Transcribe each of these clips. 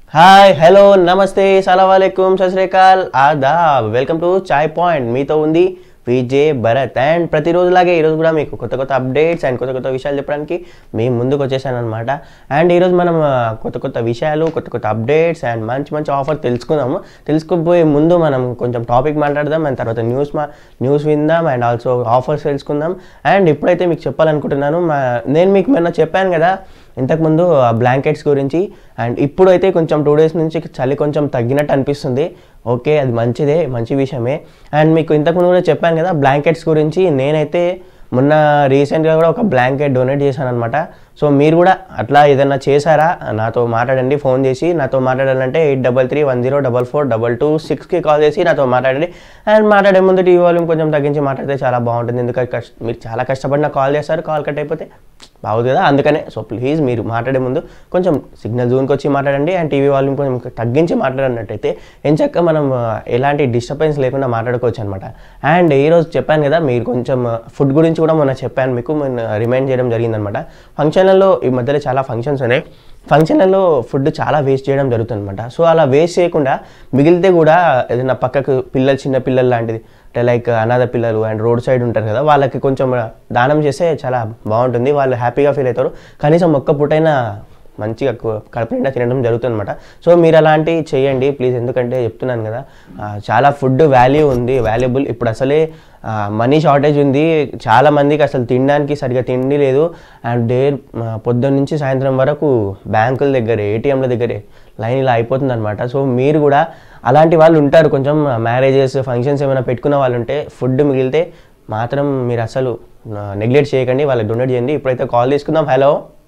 Hi hello నమస్తే సలాంకం సశ్రీకాల్ ఆదాబ్ వెల్కమ్ టు చాయ్ పాయింట్ మీతో ఉంది విజే భరత్ అండ్ ప్రతిరోజులాగే ఈరోజు కూడా మీకు కొత్త కొత్త అప్డేట్స్ అండ్ కొత్త కొత్త విషయాలు చెప్పడానికి మేము ముందుకు వచ్చేసాను అనమాట అండ్ ఈరోజు మనం ఆ, కొత్త కొత్త విషయాలు కొత్త కొత్త అప్డేట్స్ అండ్ మంచి మంచి ఆఫర్ తెలుసుకుందాము తెలుసుకోబోయే ముందు మనం కొంచెం టాపిక్ మాట్లాడదాం అండ్ తర్వాత న్యూస్ మా న్యూస్ విందాం అండ్ ఆల్సో ఆఫర్స్ తెలుసుకుందాం అండ్ ఇప్పుడైతే మీకు చెప్పాలనుకుంటున్నాను మా నేను మీకు మొన్న చెప్పాను కదా ఇంతకుముందు ఆ బ్లాంకెట్స్ గురించి అండ్ ఇప్పుడైతే కొంచెం టూ డేస్ నుంచి చలి కొంచెం తగ్గినట్టు అనిపిస్తుంది ఓకే అది మంచిదే మంచి విషయమే అండ్ మీకు ఇంతకుముందు కూడా చెప్పాను కదా బ్లాంకెట్స్ గురించి నేనైతే మొన్న రీసెంట్గా కూడా ఒక బ్లాంకెట్ డొనేట్ చేశాను అనమాట సో మీరు కూడా అట్లా ఏదైనా చేశారా నాతో మాట్లాడండి ఫోన్ చేసి నాతో మాట్లాడాలంటే eight double three one zero double four double two సిక్స్కి కాల్ చేసి నాతో మాట్లాడండి అండ్ మాట్లాడే ముందు టీవీ వాల్యూమ్ కొంచెం తగ్గించి మాట్లాడితే చాలా బాగుంటుంది ఎందుకంటే కష్ట మీరు చాలా కష్టపడి నాకు కాల్ చేస్తారు కాల్ కట్ అయిపోతే బాగుంది కదా అందుకనే సో ప్లీజ్ మీరు మాట్లాడే ముందు కొంచెం సిగ్నల్ జోన్కి వచ్చి మాట్లాడండి అండ్ టీవీ వాల్యూమ్ కొంచెం తగ్గించి మాట్లాడినట్టయితే ఎంచక్క మనం ఆ, ఎలాంటి డిస్టర్బెన్స్ లేకుండా మాట్లాడుకోవచ్చు అనమాట అండ్ ఈరోజు చెప్పాను కదా మీరు కొంచెం ఫుడ్ గురించి కూడా మొన్న చెప్పాను మీకు మొన్న రిమైండ్ చేయడం జరిగిందనమాట ఫంక్షన్లలో ఈ మధ్యలో చాలా ఫంక్షన్స్ ఉన్నాయి ఫంక్షన్లలో ఫుడ్ చాలా వేస్ట్ చేయడం జరుగుతుంది అనమాట సో అలా వేస్ట్ చేయకుండా మిగిలితే కూడా ఏదైనా పక్కకు పిల్లలు చిన్న పిల్లలు లాంటిది అంటే లైక్ అనాథ పిల్లలు అండ్ రోడ్ సైడ్ ఉంటారు కదా వాళ్ళకి కొంచెం దానం చేస్తే చాలా బాగుంటుంది వాళ్ళు హ్యాపీగా ఫీల్ అవుతారు కనీసం ఒక్క పూటైనా మంచిగా కు- కడుపు నిండా తినడం జరుగుతుందన్నమాట సో మీరు అలాంటివి చేయండి ప్లీజ్ ఎందుకంటే చెప్తున్నాను కదా ఆ, చాలా ఫుడ్ వాల్యూ ఉంది వాల్యుబుల్ ఇప్పుడు అసలే మనీ షార్టేజ్ ఉంది చాలా మందికి అసలు తినడానికి సరిగా తిండి లేదు అండ్ డే పొద్దున్న నుంచి సాయంత్రం వరకు బ్యాంకుల దగ్గరే ఏటీఎంల దగ్గరే లైన్ ఇలా అయిపోతుంది అనమాట సో మీరు కూడా అలాంటి వాళ్ళు ఉంటారు కొంచెం మ్యారేజెస్ ఫంక్షన్స్ ఏమైనా పెట్టుకున్న వాళ్ళు ఉంటే ఫుడ్ మిగిలితే మాత్రం మీరు అసలు నెగ్లెక్ట్ చేయకండి వాళ్ళకి డొనేట్ చేయండి ఇప్పుడైతే కాల్ తీసుకుందాం hello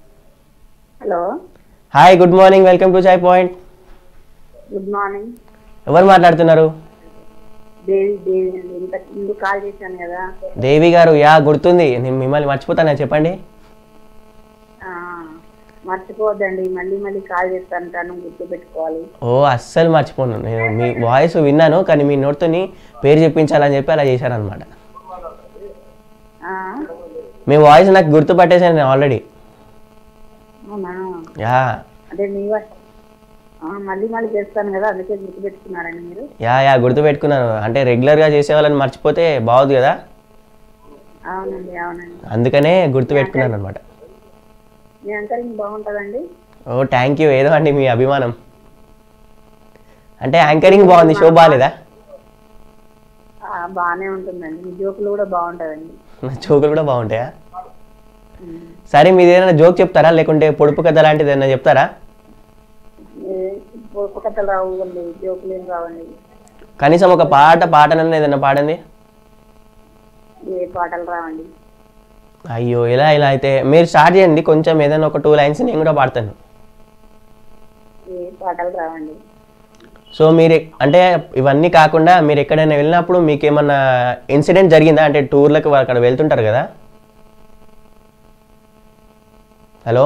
hello hi good morning welcome to Chai Point good morning ఎవరు మాట్లాడుతున్నారు దేవి దేవి అండి ఇంత ముందు కాల్ చేశాను కదా దేవి గారు యా గుర్తుంది నేను మిమ్మల్ని మర్చిపోతానా చెప్పండి ఆ, మర్చిపోవద్దండి మళ్ళీ మళ్ళీ కాల్ చేస్తాను గుర్తు పెట్టుకోవాలి ఓ అస్సలు మర్చిపోను నేను మీ వాయిస్ విన్నాను కానీ మీ నోట్తోని పేరు చెప్పించాలని చెప్పి అలా చేశారనమాట ఆ, మీ వాయిస్ నాకు గుర్తుపట్టేశాను నేను ఆల్రెడీ అవునా యా అదే మీ వా- ఆ, మళ్ళీ మళ్ళీ చేస్తాను కదా అందుకే గుర్తు పెట్టుకున్నారండి మీరు యా యా గుర్తుపెట్టుకున్నాను అంటే రెగ్యులర్గా చేసే వాళ్ళని మర్చిపోతే బాగుంది కదా అవునండి అవునండి అందుకనే గుర్తుపెట్టుకున్నాను అనమాట మీ యాంకరింగ్ బాగుంటుందండి ఓ థ్యాంక్ యూ ఏదో అండి మీ అభిమానం అంటే యాంకరింగ్ బాగుంది షో బాగాలేదా ఆ, బాగానే ఉంటుందండి మీ జోకులు కూడా బాగుంటుందండి నా జోకులు కూడా బాగుంటాయా సరే మీది ఏదైనా జోక్ చెప్తారా లేకుంటే పొడుపు కథ లాంటిది ఏదైనా చెప్తారా పొడుపు కథలు రావండి జోకులు ఏం రావండి కనీసం ఒక పాట పాటనన్నా ఏదైనా పాడండి ఏ పాటలు రావండి అయ్యో ఇలా ఇలా అయితే మీరు స్టార్ట్ చేయండి కొంచెం ఏదైనా ఒక టూ లైన్స్ నేను కూడా పాడతాను ఏ పాటలు రావండి సో మీరు అంటే ఇవన్నీ కాకుండా మీరు ఎక్కడైనా వెళ్ళినప్పుడు మీకు ఏమన్నా ఇన్సిడెంట్ జరిగిందా అంటే టూర్లకు అక్కడ వెళ్తుంటారు కదా హలో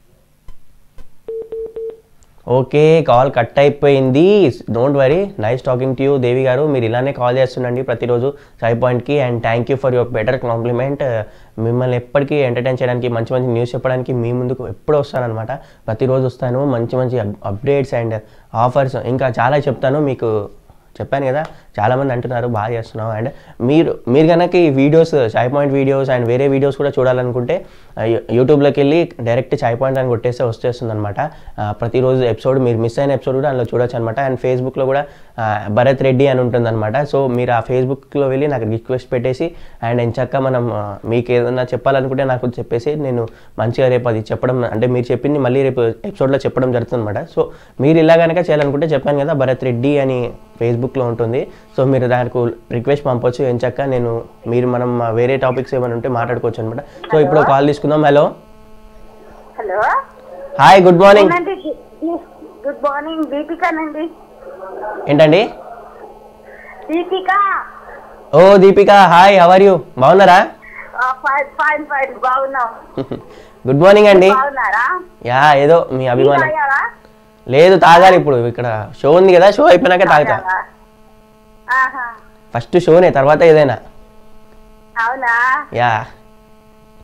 ఓకే కాల్ కట్ అయిపోయింది don't worry nice talking to you Devi గారు మీరు ఇలానే కాల్ చేస్తుండండి ప్రతిరోజు సాయి పాయింట్కి and thank you for your better compliment మిమ్మల్ని ఎప్పటికీ ఎంటర్టైన్ చేయడానికి మంచి మంచి న్యూస్ చెప్పడానికి మీ ముందుకు ఎప్పుడు వస్తానన్నమాట ప్రతిరోజు వస్తాను మంచి మంచి అప్డేట్స్ అండ్ ఆఫర్స్ ఇంకా చాలా చెప్తాను మీకు చెప్పాను కదా చాలామంది అంటున్నారు బాగా చేస్తున్నావు అండ్ మీరు మీరు కనుక ఈ videos Chai Point videos and వేరే వీడియోస్ కూడా చూడాలనుకుంటే ఆ, యూ- యూట్యూబ్లోకి వెళ్ళి డైరెక్ట్ చాయ్ పాయింట్ అని కొట్టేస్తే వచ్చేస్తుంది అనమాట ప్రతిరోజు ఎపిసోడ్ మీరు మిస్ అయిన ఎపిసోడ్ కూడా అందులో చూడొచ్చు అనమాట అండ్ ఫేస్బుక్లో కూడా ఆ, భరత్ రెడ్డి అని ఉంటుంది అనమాట సో మీరు ఆ ఫేస్బుక్లో వెళ్ళి నాకు రిక్వెస్ట్ పెట్టేసి అండ్ ఎంచక్క మనం ఆ, మీకు ఏదైనా చెప్పాలనుకుంటే నాకు చెప్పేసి నేను మంచిగా రేపు అది చెప్పడం అంటే మీరు చెప్పింది మళ్ళీ రేపు ఎపిసోడ్లో చెప్పడం జరుగుతుంది అనమాట సో మీరు ఇలా కనుక చేయాలనుకుంటే చెప్పాను కదా భరత్ రెడ్డి అని ఫేస్బుక్లో ఉంటుంది సో మీరు దానికి రిక్వెస్ట్ పంపొచ్చు ఎంచక్క నేను మీరు మనం ఆ, వేరే టాపిక్స్ ఏమైనా ఉంటే మాట్లాడుకోవచ్చు అనమాట సో ఇప్పుడు కాల్ తీసుకుందాం hello hello hi good morning అవునండి ది- ది- గుడ్ మార్నింగ్ దీపికానండి ఏంటండి దీపిక ఓ దీపిక హాయ్ హవర్ యూ బాగున్నారా ఆ, ఫైన్ ఫైన్ ఫైన్ బాగున్నాం గుడ్ మార్నింగ్ అండి బాగున్నారా యా ఏదో మీ అభిమానం తాగారా? లేదు తాగాలి ఇప్పుడు ఇక్కడ షో ఉంది కదా షో అయిపోయినాక తాగుతా తాగారా? ఆహా ఫస్ట్ షోనే తర్వాత ఏదైనా అవునా యా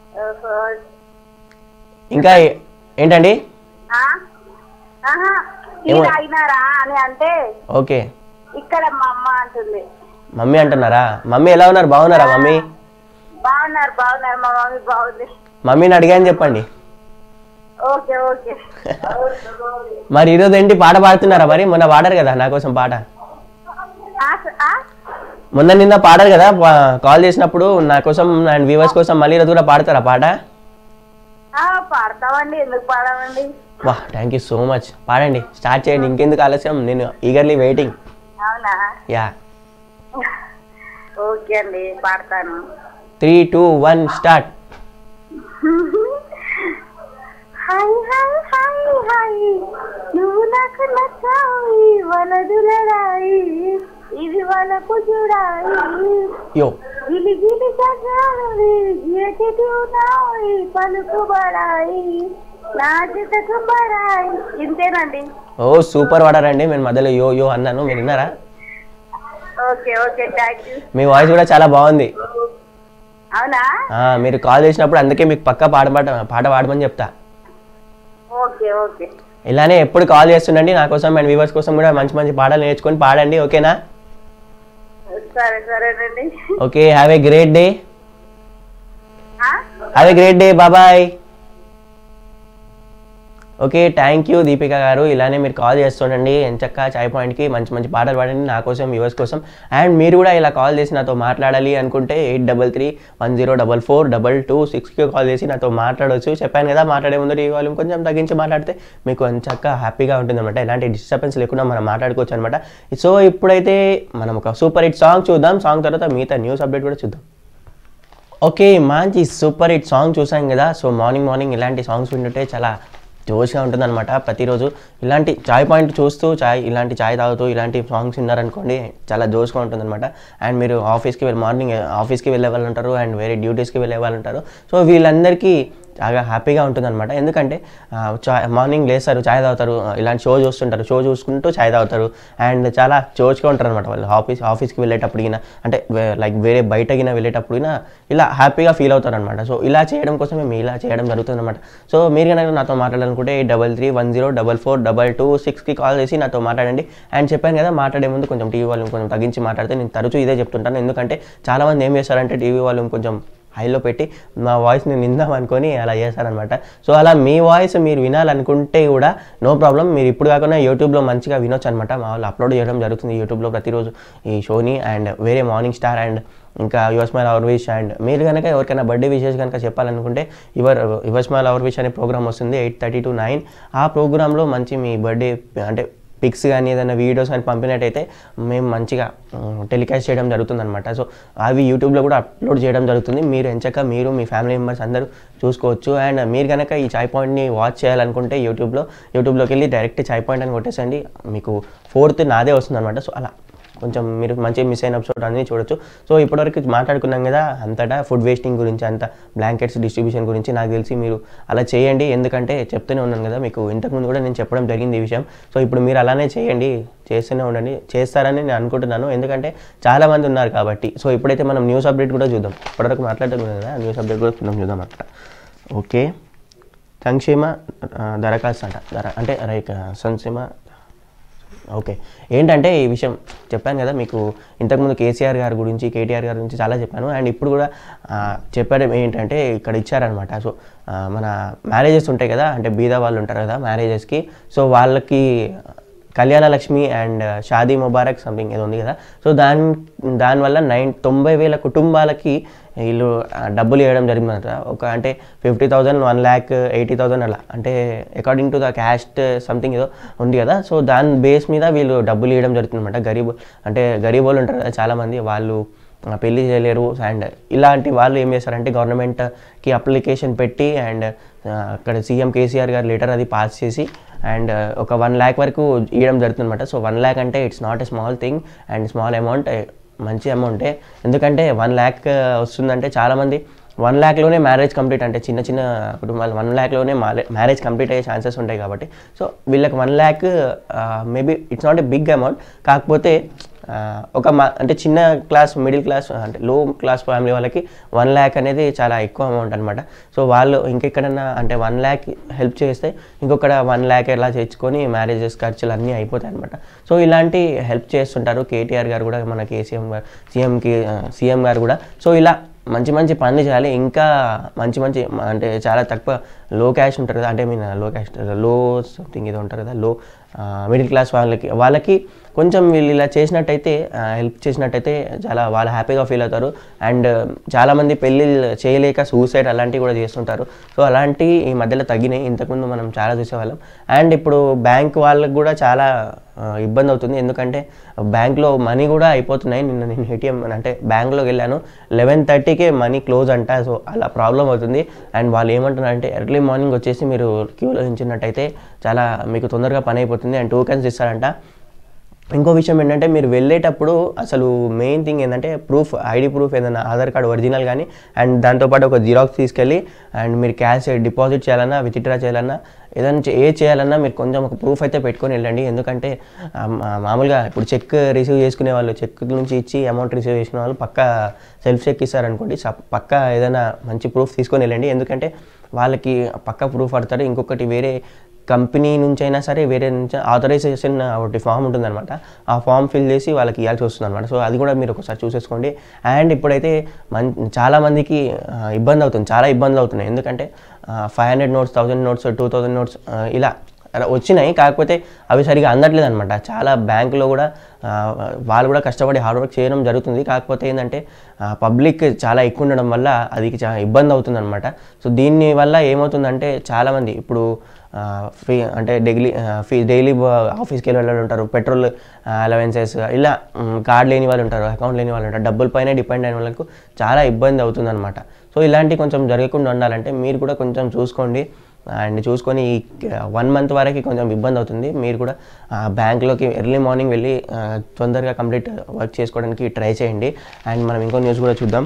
ఓహో. ఇంకా ఏ- ఏంటండి ఆ? ఆహా టీ ఏమో- తాగినారా అని అంటే ఓకే ఇక్కడ మా అమ్మ అంటుంది మమ్మీ అంటున్నారా మమ్మీ ఎలా ఉన్నారు బాగున్నారా మమ్మీ బాగున్నారు బాగున్నారు మా మమ్మీ బాగుంది మమ్మీని అడిగాని చెప్పండి ఓకే ఓకే మరి ఈరోజు ఏంటి పాట పాడుతున్నారా మరి మొన్న పాడారు కదా నా కోసం పాట ఆ, స- ఆ? మొన్న నిన్న పాడారు కదా పా- కాల్ చేసినప్పుడు నా కోసం అండ్ వ్యూవర్స్ కోసం మళ్ళీ ఈరోజు కూడా పాడతారా పాట ఆ, పాడతామండి ఎందుకు పాడమండి వా థ్యాంక్ యూ సో మచ్ పాడండి స్టార్ట్ చేయండి ఇంకెందుకు ఆలస్యం నేను ఈగర్లీ వెయిటింగ్ అవునా యా ఓకే అండి పాడతాను three two one start hi hi hi hi నువ్వు నాకు నచ్చాయి వలదులరాయి ఇది వలకు చూడాయి యో గిలి గిలి చచ్చాయి గీటికి ఉన్నాయి పలుకుబడాయి నా జతకు బడాయి ఇంతేనండి ఓ సూపర్ పాడారండి నేను మధ్యలో యో యో అన్నాను మీరు విన్నారా ఓకే ఓకే థ్యాంక్ యూ మీ వాయిస్ కూడా చాలా బాగుంది అవునా ఆ, మీరు కాల్ చేసినప్పుడు అందుకే మీకు పక్కా పాట పాట పాట పాడమని చెప్తా ఓకే ఓకే ఇలానే ఎప్పుడు కాల్ చేస్తుండండి నా కోసం అండ్ వ్యూవర్స్ కోసం కూడా మంచి మంచి పాటలు నేర్చుకొని పాడండి ఓకేనా సరే సరేనండి okay have a great day ఆ? Have a great day bye bye okay thank you Deepika గారు ఇలానే మీరు కాల్ చేస్తుండండి ఎంచక్క చాయ్ పాయింట్కి మంచి మంచి పాటలు పాడండి నా కోసం వ్యూవర్స్ కోసం అండ్ మీరు కూడా ఇలా కాల్ చేసి నాతో మాట్లాడాలి అనుకుంటే eight double three one zero double four double two సిక్స్కి కాల్ చేసి నాతో మాట్లాడవచ్చు చెప్పాను కదా మాట్లాడే ముందు టీవీ వాల్యూమ్ కొంచెం తగ్గించి మాట్లాడితే మీకు ఎంచక్క హ్యాపీగా ఉంటుంది అనమాట ఎలాంటి డిస్టర్బెన్స్ లేకుండా మనం మాట్లాడుకోవచ్చు అనమాట సో ఇప్పుడైతే మనం ఒక సూపర్ హిట్ సాంగ్ చూద్దాం సాంగ్ తర్వాత మిగతా న్యూస్ అప్డేట్ కూడా చూద్దాం ఓకే మంచి సూపర్ హిట్ సాంగ్ చూసాం కదా సో మార్నింగ్ మార్నింగ్ ఇలాంటి సాంగ్స్ వింటుంటే చాలా జోష్గా ఉంటుందన్నమాట ప్రతిరోజు ఇలాంటి చాయ్ పాయింట్ చూస్తూ చాయ్ ఇలాంటి చాయ్ తాగుతూ ఇలాంటి సాంగ్స్ విన్నారనుకోండి చాలా జోష్గా ఉంటుందన్నమాట అండ్ మీరు ఆఫీస్కి వెళ్ళి మార్నింగ్ ఆఫీస్కి వెళ్ళే వాళ్ళు ఉంటారు అండ్ వేరే డ్యూటీస్కి వెళ్ళే వాళ్ళు ఉంటారు సో వీళ్ళందరికీ చాలా హ్యాపీగా ఉంటుందన్నమాట ఎందుకంటే ఆ, చాయ్ మార్నింగ్ లేస్తారు చాయ్ తాగుతారు ఆ, ఇలాంటి షో చూస్తుంటారు షో చూసుకుంటూ చాయ్ తాగుతారు అండ్ చాలా జోష్గా ఉంటారు అనమాట వాళ్ళు ఆఫీస్ ఆఫీస్కి వెళ్ళేటప్పుడుగిన అంటే లైక్ వేరే బయటగిన వెళ్ళేటప్పుడుగిన ఇలా హ్యాపీగా ఫీల్ అవుతారు అనమాట సో ఇలా చేయడం కోసం మేము ఇలా చేయడం జరుగుతుంది అనమాట సో మీరు కనుక నాతో మాట్లాడాలనుకుంటే double three one zero double four double two సిక్స్కి కాల్ చేసి నాతో మాట్లాడండి అండ్ చెప్పాను కదా మాట్లాడే ముందు కొంచెం టీవీ వాల్యూమ్ కొంచెం తగ్గించి మాట్లాడితే నేను తరచూ ఇదే చెప్తుంటాను ఎందుకంటే చాలామంది ఏం చేస్తారంటే టీవీ వాల్యూమ్ కొంచెం హైలో పెట్టి మా వాయిస్ని నిందాం అనుకొని అలా చేస్తారనమాట సో అలా మీ వాయిస్ మీరు వినాలనుకుంటే కూడా నో ప్రాబ్లం మీరు ఇప్పుడు కాకుండా యూట్యూబ్లో మంచిగా వినొచ్చు అనమాట మా వాళ్ళు అప్లోడ్ చేయడం జరుగుతుంది యూట్యూబ్లో ప్రతిరోజు ఈ షోని అండ్ వేరే మార్నింగ్ స్టార్ అండ్ ఇంకా యువస్మైల్ అవర్ విష్ అండ్ మీరు కనుక ఎవరికైనా బర్త్డే విషెస్ కనుక చెప్పాలనుకుంటే యువర్ యువస్మైల్ అవర్ విష్ అనే ప్రోగ్రామ్ వస్తుంది ఎయిట్ థర్టీ టు నైన్ ఆ ప్రోగ్రాంలో మంచి మీ బర్త్డే అంటే పిక్స్ కానీ ఏదైనా వీడియోస్ కానీ పంపినట్టయితే మేము మంచిగా టెలికాస్ట్ చేయడం జరుగుతుంది అనమాట సో అవి యూట్యూబ్లో కూడా అప్లోడ్ చేయడం జరుగుతుంది మీరు ఎంచక మీరు మీ ఫ్యామిలీ మెంబర్స్ అందరూ చూసుకోవచ్చు అండ్ మీరు కనుక ఈ చాయ్ పాయింట్ని వాచ్ చేయాలనుకుంటే యూట్యూబ్లో యూట్యూబ్లోకి వెళ్ళి డైరెక్ట్ చాయ్ పాయింట్ అని కొట్టేసండి మీకు ఫోర్త్ నాదే వస్తుంది అనమాట సో అలా కొంచెం మీరు మంచిగా మిస్ అయిన ఎపిసోడ్ అన్నీ చూడొచ్చు సో ఇప్పటివరకు మాట్లాడుకున్నాం కదా అంతటా ఫుడ్ వేస్టింగ్ గురించి అంత బ్లాంకెట్స్ డిస్ట్రిబ్యూషన్ గురించి నాకు తెలిసి మీరు అలా చేయండి ఎందుకంటే చెప్తూనే ఉన్నాను కదా మీకు ఇంతకుముందు కూడా నేను చెప్పడం జరిగింది ఈ విషయం సో ఇప్పుడు మీరు అలానే చేయండి చేస్తూనే ఉండండి చేస్తారని నేను అనుకుంటున్నాను ఎందుకంటే చాలా మంది ఉన్నారు కాబట్టి సో ఇప్పుడైతే మనం న్యూస్ అప్డేట్ కూడా చూద్దాం ఇప్పటివరకు మాట్లాడుతున్నాం కదా న్యూస్ అప్డేట్ కూడా కొంచెం చూద్దాం అనమాట ఓకే సంక్షేమ ఆ, దరఖాస్తు అంట దర అంటే లైక్ సంక్షేమ ఓకే ఏంటంటే ఈ విషయం చెప్పాను కదా మీకు ఇంతకుముందు కేసీఆర్ గారి గురించి కేటీఆర్ గారి గురించి చాలా చెప్పాను అండ్ ఇప్పుడు కూడా ఆ, చెప్పడం ఏంటంటే ఇక్కడ ఇచ్చారనమాట సో ఆ, మన మ్యారేజెస్ ఉంటాయి కదా అంటే బీద వాళ్ళు ఉంటారు కదా మ్యారేజెస్కి సో వాళ్ళకి కళ్యాణ లక్ష్మి అండ్ షాదీ ముబారక్ సంథింగ్ ఏదో ఉంది కదా సో దాని దానివల్ల నైన్ తొంభై వేల కుటుంబాలకి వీళ్ళు ఆ, డబ్బులు ఇవ్వడం జరిగిందంట ఒక అంటే fifty thousand one lakh eighty thousand అలా అంటే according to the caste something ఏదో ఉంది కదా సో దాని బేస్ మీద వీళ్ళు డబ్బులు ఇవ్వడం జరుగుతుందన్నమాట గరీబ్ అంటే గరీబ్ వాళ్ళు ఉంటారు కదా చాలామంది వాళ్ళు ఆ, పెళ్లి చేయలేరు అండ్ ఇలాంటి వాళ్ళు ఏం చేస్తారంటే గవర్నమెంట్కి అప్లికేషన్ పెట్టి అండ్ అక్కడ సీఎం కేసీఆర్ గారు లెటర్ అది పాస్ చేసి అండ్ ఒక వన్ ల్యాక్ వరకు ఇవ్వడం జరుగుతుందన్నమాట సో వన్ ల్యాక్ అంటే it's not a small thing and small amount మంచి అమౌంటే ఎందుకంటే వన్ ల్యాక్ వస్తుందంటే చాలామంది వన్ ల్యాక్లోనే మ్యారేజ్ కంప్లీట్ అంటే చిన్న చిన్న కుటుంబాలు వన్ ల్యాక్లోనే మ్యారేజ్ కంప్లీట్ అయ్యే ఛాన్సెస్ ఉంటాయి కాబట్టి సో వీళ్ళకి one lakh maybe it's not a big amount కాకపోతే ఆ, ఒక మా అంటే చిన్న క్లాస్ మిడిల్ క్లాస్ అంటే లో క్లాస్ ఫ్యామిలీ వాళ్ళకి వన్ ల్యాక్ అనేది చాలా ఎక్కువ అమౌంట్ అనమాట సో వాళ్ళు ఇంకెక్కడన్నా అంటే వన్ ల్యాక్ హెల్ప్ చేస్తే ఇంకొకటి వన్ ల్యాక్ ఎలా చేర్చుకొని మ్యారేజెస్ ఖర్చులు అన్నీ అయిపోతాయి అనమాట సో ఇలాంటి హెల్ప్ చేస్తుంటారు కేటీఆర్ గారు కూడా మన కేసీఎం గారు సీఎంకి సీఎం గారు కూడా సో ఇలా మంచి మంచి పనులు చేయాలి ఇంకా మంచి మంచి మ- అంటే చాలా తక్కువ లో క్యాష్ ఉంటారు కదా అంటే మీన్ లో క్యాష్ లో సంథింగ్ ఏదో ఉంటారు కదా లో మిడిల్ క్లాస్ వాళ్ళకి వాళ్ళకి కొంచెం వీళ్ళు ఇలా చేసినట్టయితే హెల్ప్ చేసినట్టయితే చాలా వాళ్ళు హ్యాపీగా ఫీల్ అవుతారు అండ్ చాలామంది పెళ్ళి చేయలేక సూసైడ్ అలాంటివి కూడా చేస్తుంటారు సో అలాంటివి ఈ మధ్యలో తగ్గినాయి ఇంతకుముందు మనం చాలా చూసేవాళ్ళం అండ్ ఇప్పుడు బ్యాంక్ వాళ్ళకి కూడా చాలా ఆ, ఇబ్బంది అవుతుంది ఎందుకంటే బ్యాంక్లో మనీ కూడా అయిపోతున్నాయి నిన్న నేను ఏటీఎం అంటే బ్యాంక్లోకి వెళ్ళాను లెవెన్ థర్టీకే మనీ క్లోజ్ అంట సో అలా ప్రాబ్లం అవుతుంది అండ్ వాళ్ళు ఏమంటున్నారంటే ఎర్లీ మార్నింగ్ వచ్చేసి మీరు క్యూలో నించున్నట్టయితే చాలా మీకు తొందరగా పని అయిపోతుంది అండ్ టోకెన్స్ ఇస్తారంట ఇంకో విషయం ఏంటంటే మీరు వెళ్ళేటప్పుడు అసలు మెయిన్ థింగ్ ఏంటంటే ప్రూఫ్ ఐడి ప్రూఫ్ ఏదైనా ఆధార్ కార్డ్ ఒరిజినల్ కానీ అండ్ దాంతోపాటు ఒక జిరాక్స్ తీసుకెళ్ళి అండ్ మీరు క్యాష్ డిపాజిట్ చేయాలన్నా విత్డ్రా చేయాలన్నా ఏదైనా చే- ఏ చేయాలన్నా మీరు కొంచెం ఒక ప్రూఫ్ అయితే పెట్టుకొని వెళ్ళండి ఎందుకంటే ఆ, మా- మామూలుగా ఇప్పుడు చెక్ రిసీవ్ చేసుకునే వాళ్ళు చెక్ నుంచి ఇచ్చి అమౌంట్ రిసీవ్ చేసుకునే వాళ్ళు పక్క సెల్ఫ్ చెక్ ఇస్తారనుకోండి స- పక్క ఏదైనా మంచి ప్రూఫ్ తీసుకొని వెళ్ళండి ఎందుకంటే వాళ్ళకి పక్క ప్రూఫ్ పడతారు ఇంకొకటి వేరే కంపెనీ నుంచి అయినా సరే వేరే నుంచి ఆథరైజేషన్ ఒకటి ఫామ్ ఉంటుందన్నమాట ఆ ఫామ్ ఫిల్ చేసి వాళ్ళకి ఇవ్వాల్సి వస్తుంది అనమాట సో అది కూడా మీరు ఒకసారి చూసేసుకోండి అండ్ ఇప్పుడైతే మన్ చాలామందికి ఆ, ఇబ్బంది అవుతుంది చాలా ఇబ్బందులు అవుతున్నాయి ఎందుకంటే five hundred notes thousand notes two thousand notes ఇలా అలా వచ్చినాయి కాకపోతే అవి సరిగా అందట్లేదు అనమాట చాలా బ్యాంకులో కూడా ఆ, వాళ్ళు కూడా కష్టపడి హార్డ్ వర్క్ చేయడం జరుగుతుంది కాకపోతే ఏంటంటే పబ్లిక్ చాలా ఎక్కువ ఉండడం వల్ల అది చాలా ఇబ్బంది అవుతుంది అనమాట సో దీని వల్ల ఏమవుతుందంటే చాలామంది ఇప్పుడు ఫీ అంటే డైలీ ఫీ డైలీ ఆఫీస్కి వెళ్ళే వాళ్ళు ఉంటారు పెట్రోల్ అలవెన్సెస్ ఇలా కార్డ్ లేని వాళ్ళు ఉంటారు అకౌంట్ లేని వాళ్ళు ఉంటారు డబ్బుల పైన డిపెండ్ అయిన వాళ్ళకు చాలా ఇబ్బంది అవుతుంది అనమాట సో ఇలాంటి కొంచెం జరగకుండా ఉండాలంటే మీరు కూడా కొంచెం చూసుకోండి అండ్ చూసుకొని ఈ వన్ మంత్ వరకు కొంచెం ఇబ్బంది అవుతుంది మీరు కూడా బ్యాంక్లోకి ఎర్లీ మార్నింగ్ వెళ్ళి ఆ, తొందరగా కంప్లీట్ వర్క్ చేసుకోవడానికి ట్రై చేయండి అండ్ మనం ఇంకో న్యూస్ కూడా చూద్దాం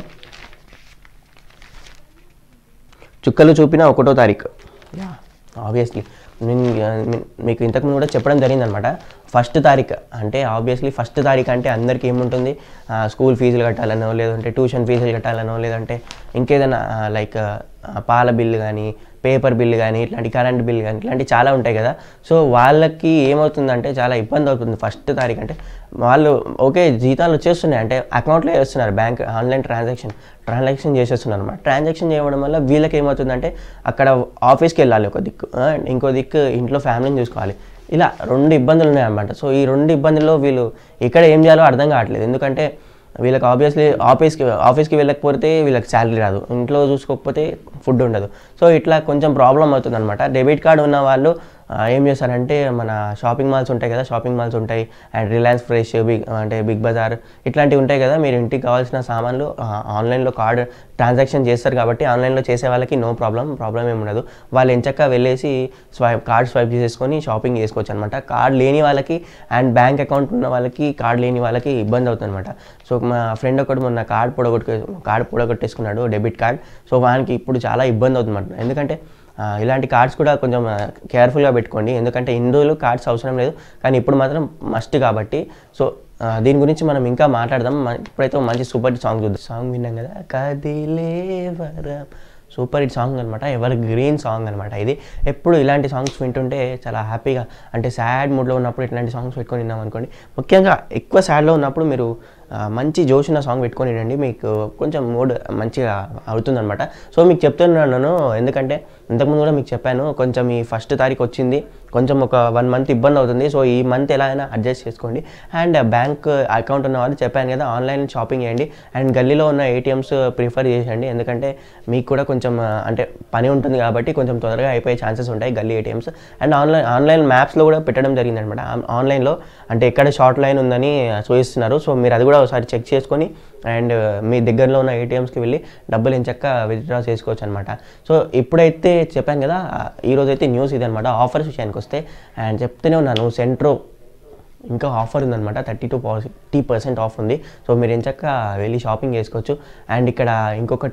చుక్కలు చూపిన ఒకటో తారీఖు ఆబ్వియస్లీ నేను మీ- మీకు ఇంతకుముందు కూడా చెప్పడం జరిగిందనమాట ఫస్ట్ తారీఖు అంటే ఆబ్వియస్లీ ఫస్ట్ తారీఖు అంటే అందరికీ ఏముంటుంది ఆ, స్కూల్ ఫీజులు కట్టాలనో లేదంటే ట్యూషన్ ఫీజులు కట్టాలనో లేదంటే ఇంకేదైనా లైక్ పాల బిల్లు కానీ పేపర్ బిల్లు కానీ ఇట్లాంటి కరెంట్ బిల్ కానీ ఇట్లాంటివి చాలా ఉంటాయి కదా సో వాళ్ళకి ఏమవుతుందంటే చాలా ఇబ్బంది అవుతుంది ఫస్ట్ తారీఖు అంటే వాళ్ళు ఓకే జీతాలు వచ్చేస్తున్నాయి అంటే అకౌంట్లో వేస్తున్నారు బ్యాంక్ ఆన్లైన్ ట్రాన్సాక్షన్ ట్రాన్సాక్షన్ చేసేస్తున్నారు అనమాట ట్రాన్సాక్షన్ చేయడం వల్ల వీళ్ళకి ఏమవుతుందంటే అక్కడ ఆఫీస్కి వెళ్ళాలి ఒక దిక్కు ఆ, ఇంకో దిక్కు ఇంట్లో ఫ్యామిలీని చూసుకోవాలి ఇలా రెండు ఇబ్బందులు ఉన్నాయన్నమాట సో ఈ రెండు ఇబ్బందుల్లో వీళ్ళు ఎక్కడ ఏం చేయాలో అర్థం కావట్లేదు ఎందుకంటే వీళ్ళకి ఆబ్వియస్లీ ఆఫీస్కి ఆఫీస్కి వెళ్ళకపోతే వీళ్ళకి శాలరీ రాదు ఇంట్లో చూసుకోకపోతే ఫుడ్ ఉండదు సో ఇట్లా కొంచెం ప్రాబ్లం అవుతుంది అనమాట డెబిట్ కార్డు ఉన్న వాళ్ళు ఆ, ఏం చేస్తారంటే మన షాపింగ్ మాల్స్ ఉంటాయి కదా షాపింగ్ మాల్స్ ఉంటాయి అండ్ రిలయన్స్ ఫ్రెష్ బిగ్ అంటే బిగ్ బజార్ ఇట్లాంటివి ఉంటాయి కదా మీరు ఇంటికి కావాల్సిన సామాన్లు ఆ, ఆన్లైన్లో కార్డ్ ట్రాన్సాక్షన్ చేస్తారు కాబట్టి ఆన్లైన్లో చేసే వాళ్ళకి నో ప్రాబ్లం ప్రాబ్లం ఏమి ఉండదు వాళ్ళు ఎంచక్క వెళ్ళేసి స్వైప్ కార్డ్ స్వైప్ చేసేసుకొని షాపింగ్ చేసుకోవచ్చు అనమాట కార్డ్ లేని వాళ్ళకి అండ్ బ్యాంక్ అకౌంట్ ఉన్న వాళ్ళకి కార్డ్ లేని వాళ్ళకి ఇబ్బంది అవుతుంది అనమాట సో మా ఫ్రెండ్ ఒకటి మొన్న కార్డ్ పొడగొట్టు కార్డ్ పొడగొట్టేసుకున్నాడు డెబిట్ కార్డ్ సో వానికి ఇప్పుడు చాలా ఇబ్బంది అవుతుంది అనమాట ఎందుకంటే ఆ, ఇలాంటి కార్డ్స్ కూడా కొంచెం కేర్ఫుల్గా పెట్టుకోండి ఎందుకంటే ఇన్ని రోజులు కార్డ్స్ అవసరం లేదు కానీ ఇప్పుడు మాత్రం మస్ట్ కాబట్టి సో ఆ, దీని గురించి మనం ఇంకా మాట్లాడదాం మ- ఇప్పుడైతే ఒక మంచి సూపర్ హిట్ సాంగ్ చూద్దాం సాంగ్ విన్నాం కదా కదిలే వరం సూపర్ హిట్ సాంగ్ అనమాట ఎవర్ గ్రీన్ సాంగ్ అనమాట ఇది ఎప్పుడు ఇలాంటి సాంగ్స్ వింటుంటే చాలా హ్యాపీగా అంటే సాడ్ మూడ్లో ఉన్నప్పుడు ఇట్లాంటి సాంగ్స్ పెట్టుకొని విన్నాం అనుకోండి ముఖ్యంగా ఎక్కువ సాడ్లో ఉన్నప్పుడు మీరు ఆ, మంచి జోష్ ఉన్న సాంగ్ పెట్టుకొని వినండి మీకు కొంచెం మూడ్ మంచిగా అవుతుందన్నమాట సో మీకు చెప్తున్నాను ఎందుకంటే ఇంతకుముందు కూడా మీకు చెప్పాను కొంచెం ఈ ఫస్ట్ తారీఖు వచ్చింది కొంచెం ఒక వన్ మంత్ ఇబ్బంది అవుతుంది సో ఈ మంత్ ఎలా అయినా అడ్జస్ట్ చేసుకోండి అండ్ బ్యాంక్ అకౌంట్ ఉన్న వాళ్ళు చెప్పాను కదా ఆన్లైన్ షాపింగ్ చేయండి అండ్ గల్లీలో ఉన్న ఏటీఎమ్స్ ప్రిఫర్ చేయండి ఎందుకంటే మీకు కూడా కొంచెం ఆ, అంటే పని ఉంటుంది కాబట్టి కొంచెం తొందరగా అయిపోయే ఛాన్సెస్ ఉంటాయి గల్లీ ఏటీఎమ్స్ అండ్ ఆన్లైన్ ఆన్లైన్ మ్యాప్స్లో కూడా పెట్టడం జరిగింది అనమాట ఆన్లైన్లో అంటే ఎక్కడ షార్ట్ లైన్ ఉందని చూపిస్తున్నారు సో మీరు అది కూడా ఒకసారి చెక్ చేసుకొని అండ్ మీ దగ్గరలో ఉన్న ఏటీఎమ్స్కి వెళ్ళి డబ్బులు ఎంచక్క విత్డ్రా చేసుకోవచ్చు అనమాట సో ఇప్పుడైతే చెప్పాను కదా ఈరోజు అయితే న్యూస్ ఇది అనమాట ఆఫర్స్ విషయానికి వస్తే అండ్ చెప్తూనే ఉన్నాను సెంట్రో ఇంకా ఆఫర్ ఉందన్నమాట thirty to fifty percent off ఉంది సో మీరు ఎంచక్క వెళ్ళి షాపింగ్ చేసుకోవచ్చు అండ్ ఇక్కడ ఇంకొకటి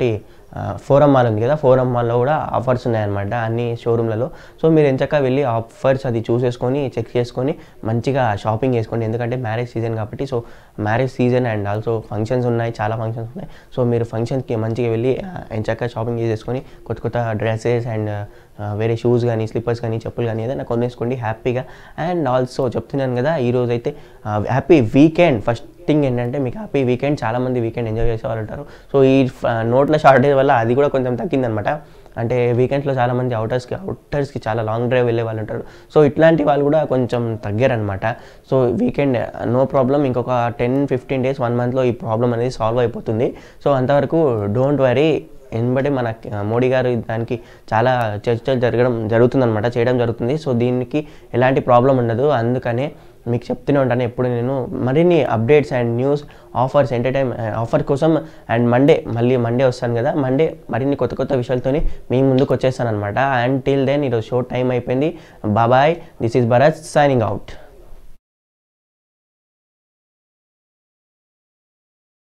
ఫోరం మాల్ ఉంది కదా ఫోరం మాల్లో కూడా ఆఫర్స్ ఉన్నాయన్నమాట అన్ని షోరూమ్లలో సో మీరు ఎంచక్క వెళ్ళి ఆఫర్స్ అది చూసేసుకొని చెక్ చేసుకొని మంచిగా షాపింగ్ చేసుకోండి ఎందుకంటే మ్యారేజ్ సీజన్ కాబట్టి so marriage season and also functions ఉన్నాయి చాలా ఫంక్షన్స్ ఉన్నాయి సో మీరు ఫంక్షన్స్కి మంచిగా వెళ్ళి ఆ, ఎంచక్క షాపింగ్ చేసేసుకొని కొత్త కొత్త డ్రెస్సెస్ అండ్ వేరే షూస్ కానీ స్లిప్పర్స్ కానీ చెప్పులు కానీ ఏదైనా కొనేసుకోండి హ్యాపీగా అండ్ ఆల్సో చెప్తున్నాను కదా ఈరోజు అయితే హ్యాపీ వీకెండ్ ఫస్ట్ థింగ్ ఏంటంటే మీకు హ్యాపీ వీకెండ్ చాలామంది వీకెండ్ ఎంజాయ్ చేసేవాళ్ళు ఉంటారు సో ఈ ఫ- నోట్ల షార్టేజ్ వల్ల అది కూడా కొంచెం తగ్గిందనమాట అంటే వీకెండ్స్లో చాలామంది అవుటర్స్కి అవుటర్స్కి చాలా లాంగ్ డ్రైవ్ వెళ్ళే వాళ్ళు ఉంటారు సో ఇట్లాంటి వాళ్ళు కూడా కొంచెం తగ్గారనమాట సో వీకెండ్ నో ప్రాబ్లం ఇంకొక టెన్ ఫిఫ్టీన్ డేస్ వన్ మంత్లో ఈ ప్రాబ్లం అనేది సాల్వ్ అయిపోతుంది సో అంతవరకు డోంట్ వరీ ఎందుకంటే మన ఆ, మోడీ గారు దానికి చాలా చర్చలు జరగడం జరుగుతుందన్నమాట చేయడం జరుగుతుంది సో దీనికి ఎలాంటి ప్రాబ్లం ఉండదు అందుకనే మీకు చెప్తూనే ఉంటాను ఎప్పుడు నేను మరిన్ని updates and news offers entertain offer కోసం అండ్ మండే మళ్ళీ మండే వస్తాను కదా మండే మరిన్ని కొత్త కొత్త విషయాలతోని మీ ముందుకు వచ్చేస్తాను అనమాట అండ్ టిల్ దెన్ ఈరోజు షో టైం అయిపోయింది bye bye this is Bharat signing out